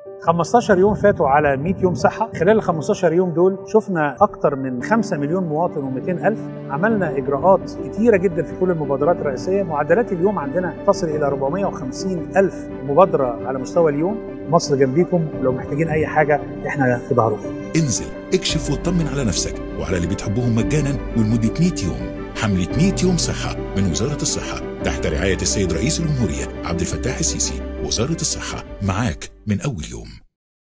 15 يوم فاتوا على 100 يوم صحة خلال ال 15 يوم دول شفنا أكتر من 5 مليون مواطن و200 ألف عملنا إجراءات كتيرة جدا في كل المبادرات الرئيسية معدلات اليوم عندنا تصل إلى 450 ألف مبادرة على مستوى اليوم مصر جنبيكم ولو محتاجين أي حاجة إحنا في ظهركم انزل اكشف واطمن على نفسك وعلى اللي بتحبهم مجانا ولمدة 100 يوم حملة 100 يوم صحة من وزارة الصحة تحت رعاية السيد رئيس الجمهورية عبد الفتاح السيسي وزارة الصحة معاك من أول يوم